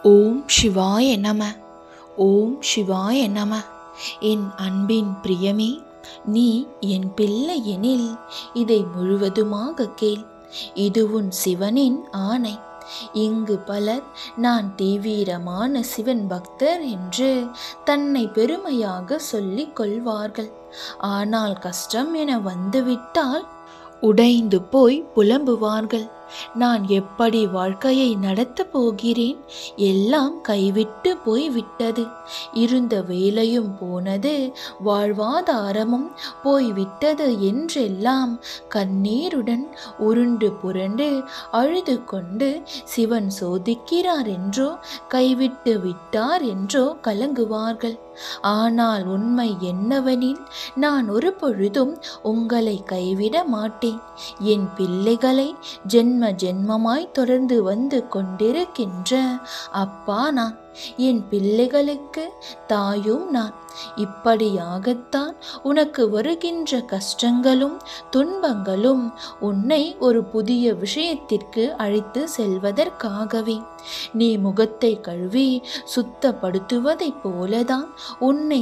ஓம் சிவாய நம ஓம் சிவாய நம என் அன்பின் பிரியமே நீ என் பிள்ளை எனில் இதை முழுவதுமாக கேள் இது உன் சிவனின் ஆணை இங்கு பலர் நான் தீவிரமான சிவன் பக்தர் என்று தன்னை பெருமையாக சொல்லிக் கொள்வார்கள் ஆனால் கஷ்டம் என வந்துவிட்டால் உடைந்து போய் புலம்புவார்கள் நான் எப்படி வாழ்க்கையை நடத்தப் போகிறேன் எல்லாம் கைவிட்டு போய்விட்டது இருந்த வேலையும் போனது வாழ்வாதாரமும் போய்விட்டது என்றெல்லாம் கண்ணீருடன் உருண்டு புரண்டு அழுது கொண்டு சிவன் சோதிக்கிறார் என்றோ கைவிட்டு விட்டார் என்றோ கலங்குவார்கள் ஆனால் உண்மை என்னவெனில் நான் ஒரு பொழுதும் உங்களை கைவிட மாட்டேன் என் பிள்ளைகளை ஜென்ம ஜென்மமாய் தொடர்ந்து வந்து கொண்டிருக்கின்ற அப்பா நான் என் பிள்ளைகளுக்கு தாயும் நான் இப்படியாகத்தான் உனக்கு வருகின்ற கஷ்டங்களும் துன்பங்களும் உன்னை ஒரு புதிய விஷயத்திற்கு அழைத்து செல்வதற்காகவே நீ முகத்தை கழுவி சுத்தப்படுத்துவதைப் போலதான் உன்னை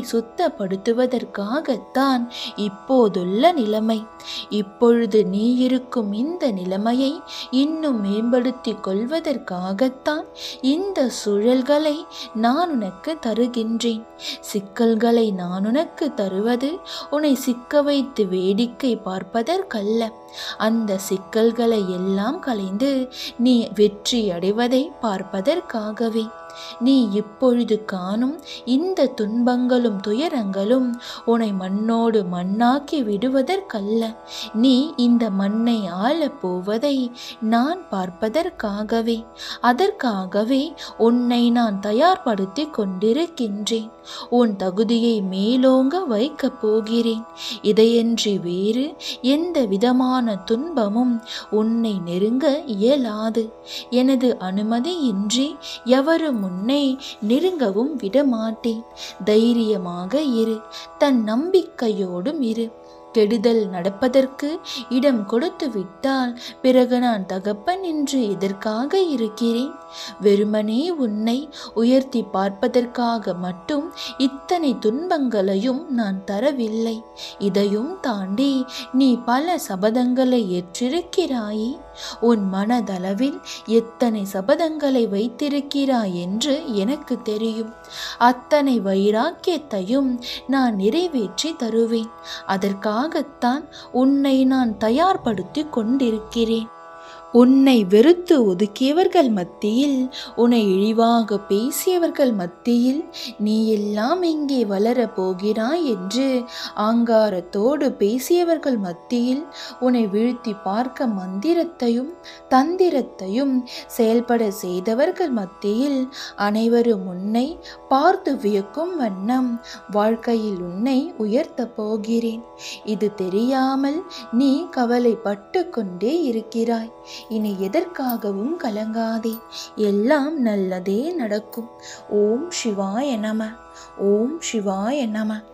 சுத்தப்படுத்துவதற்காகத்தான் இப்போதுள்ள நிலைமை இப்பொழுது நீ இருக்கும் இந்த நிலைமையை இன்னும் மேம்படுத்திக் கொள்வதற்காகத்தான் இந்த சுழல்களை நான் உனக்கு தருகின்றேன் சிக்கல்களை நான் உனக்கு தருவது உன்னை சிக்க வைத்து வேடிக்கை பார்ப்பதற்கல்ல அந்த சிக்கல்களை எல்லாம் கலைந்து நீ வெற்றி அடைவதை பார்ப்பதற்காகவே நீ இப்பொழுது காணும் இந்த துன்பங்களும் துயரங்களும் உன்னை மண்ணோடு மண்ணாக்கி விடுவதற்கல்ல நீ இந்த மண்ணை ஆளப் போவதை நான் பார்ப்பதற்காகவே அதற்காகவே உன்னை நான் தயார்படுத்தி கொண்டிருக்கின்றேன் உன் தகுதியை மேலோங்க வைக்கப் போகிறேன் இதையன்றி வேறு எந்த விதமான துன்பமும் உன்னை நெருங்க இயலாது எனது அனுமதியின்றி எவரும் உன்னை நெருங்கவும் விடமாட்டேன் தைரியமாக இரு தன் நம்பிக்கையோடும் இரு கெடுதல் நடப்பதற்கு இடம் கொடுத்து விட்டால் பிறகு நான் தகப்பன் என்று எதற்காக இருக்கிறேன் வெறுமனே உன்னை உயர்த்தி பார்ப்பதற்காக மட்டும் இத்தனை துன்பங்களையும் நான் தரவில்லை இதையும் தாண்டி நீ பல சபதங்களை ஏற்றிருக்கிறாயே உன் மனதளவில் எத்தனை சபதங்களை வைத்திருக்கிறாய் என்று எனக்கு தெரியும் அத்தனை வைராக்கியத்தையும் நான் நிறைவேற்றி தருவேன் அதற்காகத்தான் உன்னை நான் தயார்படுத்தி கொண்டிருக்கிறேன் உன்னை வெறுத்து ஒதுக்கியவர்கள் மத்தியில் உன்னை இழிவாக பேசியவர்கள் மத்தியில் நீ எல்லாம் எங்கே வளரப் போகிறாய் என்று ஆங்காரத்தோடு பேசியவர்கள் மத்தியில் உன்னை வீழ்த்தி பார்க்க மந்திரத்தையும் தந்திரத்தையும் செயல்பட செய்தவர்கள் மத்தியில் அனைவரும் உன்னை பார்த்து வியக்கும் வண்ணம் வாழ்க்கையில் உன்னை உயர்த்தப் போகிறேன் இது தெரியாமல் நீ கவலைப்பட்டு கொண்டே இருக்கிறாய் இனி எதற்காகவும் கலங்காதே எல்லாம் நல்லதே நடக்கும் ஓம் சிவாய நம ஓம் சிவாய நம